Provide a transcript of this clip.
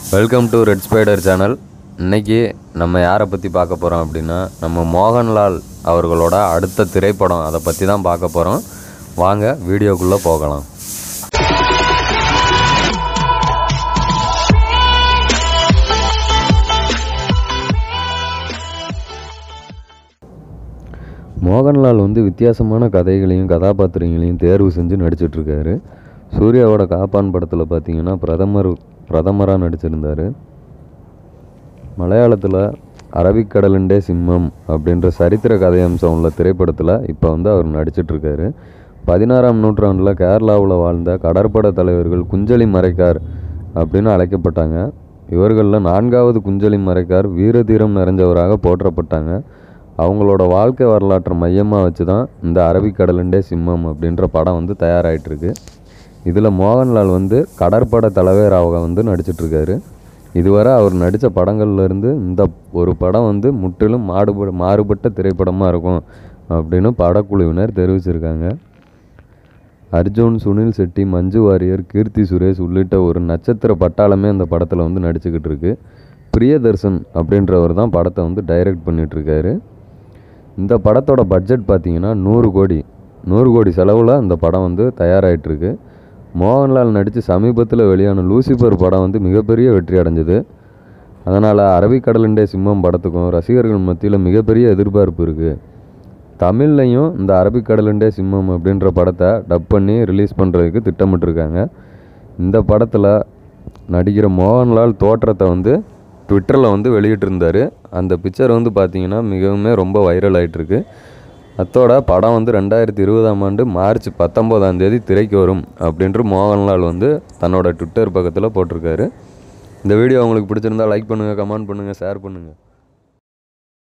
welcome to Red Spider channel இன்னைக்கு நம்ம யாரை பற்றி பார்க்க போகிறோம் அப்படின்னா நம்ம மோகன்லால் அவர்களோட அடுத்த திரைப்படம் அதை பற்றி தான் பார்க்க போகிறோம் வாங்க வீடியோக்குள்ளே போகலாம் மோகன்லால் வந்து வித்தியாசமான கதைகளையும் கதாபாத்திரங்களையும் தேர்வு செஞ்சு நடிச்சிட்ருக்காரு சூர்யாவோட காப்பான் படத்தில் பார்த்தீங்கன்னா பிரதமர் பிரதமராக நடிச்சிருந்தார் மலையாளத்தில் அரபிக்கடலுண்டே சிம்மம் அப்படின்ற சரித்திர கதையம்சம் உள்ள திரைப்படத்தில் இப்போ வந்து அவர் நடிச்சிட்ருக்காரு பதினாறாம் நூற்றாண்டில் கேரளாவில் வாழ்ந்த கடற்பட தலைவர்கள் குஞ்சலி மரைக்கார் அப்படின்னு அழைக்கப்பட்டாங்க இவர்களில் நான்காவது குஞ்சலி மரைக்கார் வீரதீரம் நிறைஞ்சவராக போற்றப்பட்டாங்க அவங்களோட வாழ்க்கை வரலாற்றை மையமாக வச்சு தான் இந்த அரபிக்கடலுண்டே சிம்மம் அப்படின்ற படம் வந்து தயாராகிட்டுருக்கு இதில் மோகன்லால் வந்து கடற்பட தலைவராக வந்து நடிச்சிட்ருக்காரு இதுவரை அவர் நடித்த படங்கள்லேருந்து இந்த ஒரு படம் வந்து முற்றிலும் மாடுப மாறுபட்ட திரைப்படமாக இருக்கும் அப்படின்னு படக்குழுவினர் தெரிவிச்சிருக்காங்க அர்ஜுன் சுனில் செட்டி மஞ்சு வாரியர் கீர்த்தி சுரேஷ் உள்ளிட்ட ஒரு நட்சத்திர பட்டாளமே அந்த படத்தில் வந்து நடிச்சுக்கிட்டு இருக்கு பிரியதர்சன் அப்படின்றவர் தான் படத்தை வந்து டைரக்ட் பண்ணிகிட்ருக்காரு இந்த படத்தோட பட்ஜெட் பார்த்தீங்கன்னா நூறு கோடி நூறு கோடி செலவில் அந்த படம் வந்து தயாராகிட்டுருக்கு மோகன்லால் நடித்து சமீபத்தில் வெளியான லூசிபர் படம் வந்து மிகப்பெரிய வெற்றி அடைஞ்சது அதனால் அரபிக்கடலுண்டே சிம்மம் படத்துக்கும் ரசிகர்கள் மத்தியில் மிகப்பெரிய எதிர்பார்ப்பு இருக்குது தமிழ்லையும் இந்த அரபிக்கடலுண்டே சிம்மம் அப்படின்ற படத்தை டப் பண்ணி ரிலீஸ் பண்ணுறதுக்கு திட்டமிட்டிருக்காங்க இந்த படத்தில் நடிக்கிற மோகன்லால் தோற்றத்தை வந்து ட்விட்டரில் வந்து வெளியிட்டிருந்தார் அந்த பிக்சர் வந்து பார்த்திங்கன்னா மிகவுமே ரொம்ப வைரல் ஆகிட்டுருக்கு அத்தோட படம் வந்து ரெண்டாயிரத்தி இருபதாம் ஆண்டு மார்ச் பத்தொம்போதாம் தேதி திரைக்கு வரும் அப்படின்று மோகன்லால் வந்து தன்னோட ட்விட்டர் பக்கத்தில் போட்டிருக்காரு இந்த வீடியோ உங்களுக்கு பிடிச்சிருந்தா லைக் பண்ணுங்கள் கமெண்ட் பண்ணுங்கள் ஷேர் பண்ணுங்கள்